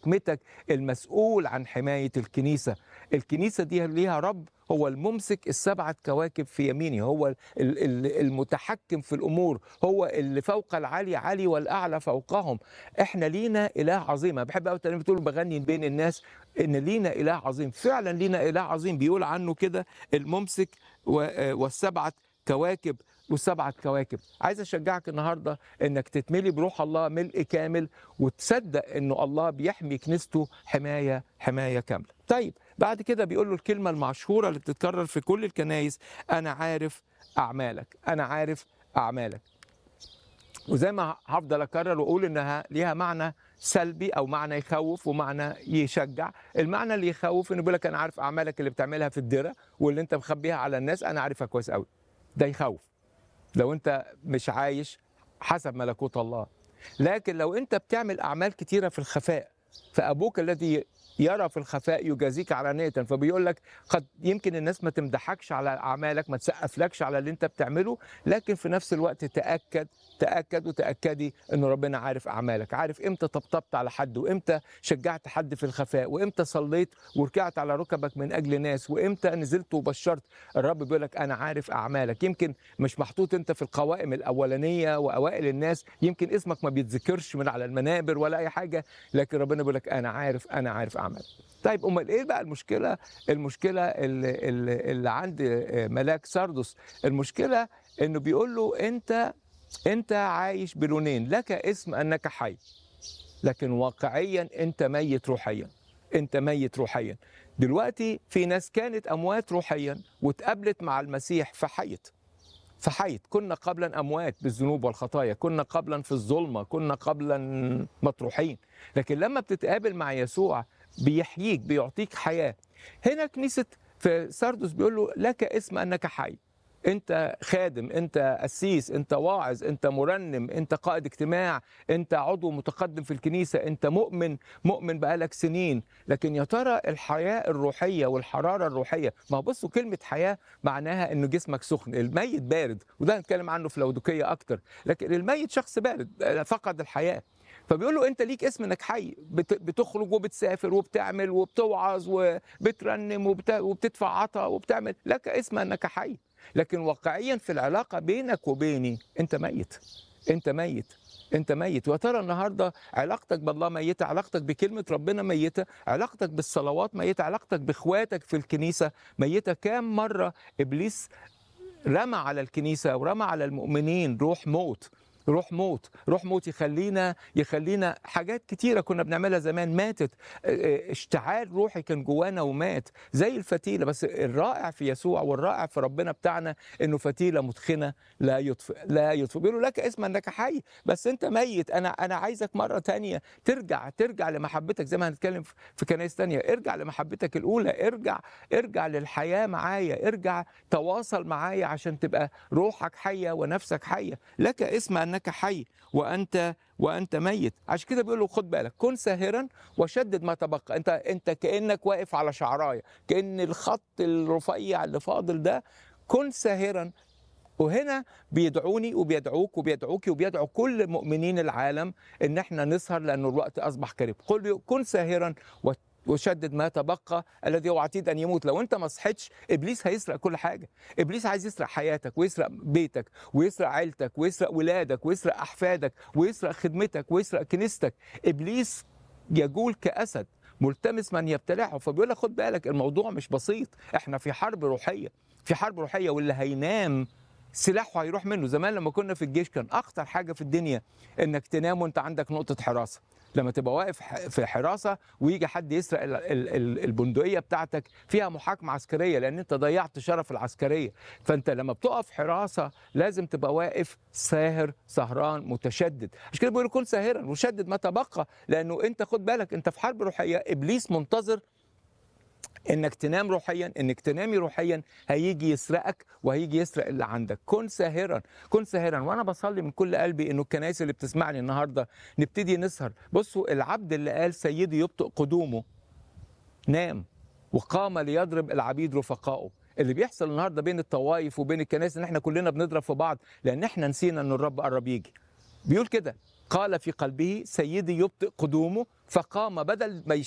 حكمتك المسؤول عن حمايه الكنيسه الكنيسه دي ليها رب هو الممسك السبعه كواكب في يمينه هو ال- ال- المتحكم في الامور هو اللي فوق العالي عالي والاعلى فوقهم احنا لينا اله عظيم انا بحب قوي الترنيمه بتقول بغني بين الناس ان لينا اله عظيم فعلا لينا اله عظيم بيقول عنه كده الممسك و- والسبعه كواكب والسبعة كواكب عايز أشجعك النهاردة أنك تتملي بروح الله ملء كامل وتصدق أنه الله بيحمي كنيسته حماية حماية كاملة طيب بعد كده بيقول له الكلمة المشهورة اللي بتتكرر في كل الكنايس أنا عارف أعمالك أنا عارف أعمالك وزي ما هفضل اكرر واقول انها ليها معنى سلبي او معنى يخوف ومعنى يشجع المعنى اللي يخوف انه بيقول لك انا عارف اعمالك اللي بتعملها في الدره واللي انت مخبيها على الناس انا عارفها كويس قوي ده يخوف لو انت مش عايش حسب ملكوت الله لكن لو انت بتعمل اعمال كتيره في الخفاء فابوك الذي يرى في الخفاء يجازيك علانية فبيقول لك قد يمكن الناس ما تمدحكش على اعمالك ما تسقفلكش على اللي انت بتعمله لكن في نفس الوقت تاكد تاكد وتاكدي ان ربنا عارف اعمالك عارف امتى طبطبت على حد وامتى شجعت حد في الخفاء وامتى صليت وركعت على ركبك من اجل ناس وامتى نزلت وبشرت الرب بيقول لك انا عارف اعمالك يمكن مش محطوط انت في القوائم الاولانيه واوائل الناس يمكن اسمك ما بيتذكرش من على المنابر ولا اي حاجه لكن ربنا بيقول لك انا عارف انا عارف اعمالك طيب امال ايه بقى المشكله المشكله اللي, اللي, اللي عند ملاك سردس المشكله انه بيقول له انت انت عايش بلونين لك اسم انك حي لكن واقعيا انت ميت روحيا انت ميت روحيا دلوقتي في ناس كانت اموات روحيا واتقابلت مع المسيح فحيت فحيت كنا قبلا اموات بالذنوب والخطايا كنا قبلا في الظلمه كنا قبلا مطروحين لكن لما بتتقابل مع يسوع بيحييك بيعطيك حياه هنا كنيسه في سردس بيقول له لك اسم انك حي انت خادم انت قسيس انت واعظ انت مرنم انت قائد اجتماع انت عضو متقدم في الكنيسه انت مؤمن مؤمن بقالك سنين لكن يا ترى الحياه الروحيه والحراره الروحيه ما بصوا كلمه حياه معناها انه جسمك سخن الميت بارد وده هنتكلم عنه في لودوكيه اكتر لكن الميت شخص بارد فقد الحياه فبيقول له انت ليك اسم انك حي بتخرج وبتسافر وبتعمل وبتوعظ وبترنم وبتدفع عطاء وبتعمل لك اسم انك حي لكن واقعيا في العلاقه بينك وبيني انت ميت انت ميت انت ميت ويا ترى النهارده علاقتك بالله ميته علاقتك بكلمه ربنا ميته علاقتك بالصلوات ميته علاقتك باخواتك في الكنيسه ميته كام مره ابليس رمى على الكنيسه ورمى على المؤمنين روح موت روح موت روح موت يخلينا يخلينا حاجات كتيره كنا بنعملها زمان ماتت اشتعال روحي كان جوانا ومات زي الفتيله بس الرائع في يسوع والرائع في ربنا بتاعنا انه فتيله مدخنه لا يطفئ لا يطفئ بيقولوا لك اسم انك حي بس انت ميت انا انا عايزك مره تانية ترجع ترجع لمحبتك زي ما هنتكلم في كنايس تانية ارجع لمحبتك الاولى ارجع ارجع للحياه معايا ارجع تواصل معايا عشان تبقى روحك حيه ونفسك حيه لك اسم انك انك حي وانت وانت ميت عشان كده بيقول له خد بالك كن ساهرا وشدد ما تبقى انت انت كانك واقف على شعرايه كان الخط الرفيع اللي فاضل ده كن ساهرا وهنا بيدعوني وبيدعوك وبيدعوكي وبيدعو كل مؤمنين العالم ان احنا نسهر لانه الوقت اصبح قريب قل كن ساهرا وشدد ما تبقى الذي هو عتيد ان يموت لو انت ما صحيتش ابليس هيسرق كل حاجه ابليس عايز يسرق حياتك ويسرق بيتك ويسرق عيلتك ويسرق ولادك ويسرق احفادك ويسرق خدمتك ويسرق كنيستك ابليس يجول كاسد ملتمس من يبتلعه فبيقول لك خد بالك الموضوع مش بسيط احنا في حرب روحيه في حرب روحيه واللي هينام سلاحه هيروح منه زمان لما كنا في الجيش كان اخطر حاجه في الدنيا انك تنام وانت عندك نقطه حراسه لما تبقى واقف في حراسه ويجي حد يسرق البندقيه بتاعتك فيها محاكمه عسكريه لان انت ضيعت شرف العسكريه فانت لما بتقف حراسه لازم تبقى واقف ساهر سهران متشدد عشان كده بيقولوا كن ساهرا وشدد ما تبقى لانه انت خد بالك انت في حرب روحيه ابليس منتظر انك تنام روحيا انك تنامي روحيا هيجي يسرقك وهيجي يسرق اللي عندك كن ساهرا كن ساهرا وانا بصلي من كل قلبي انه الكنائس اللي بتسمعني النهارده نبتدي نسهر بصوا العبد اللي قال سيدي يبطئ قدومه نام وقام ليضرب العبيد رفقائه اللي بيحصل النهارده بين الطوائف وبين الكنائس ان احنا كلنا بنضرب في بعض لان احنا نسينا ان الرب قرب يجي بيقول كده قال في قلبه سيدي يبطئ قدومه فقام بدل ما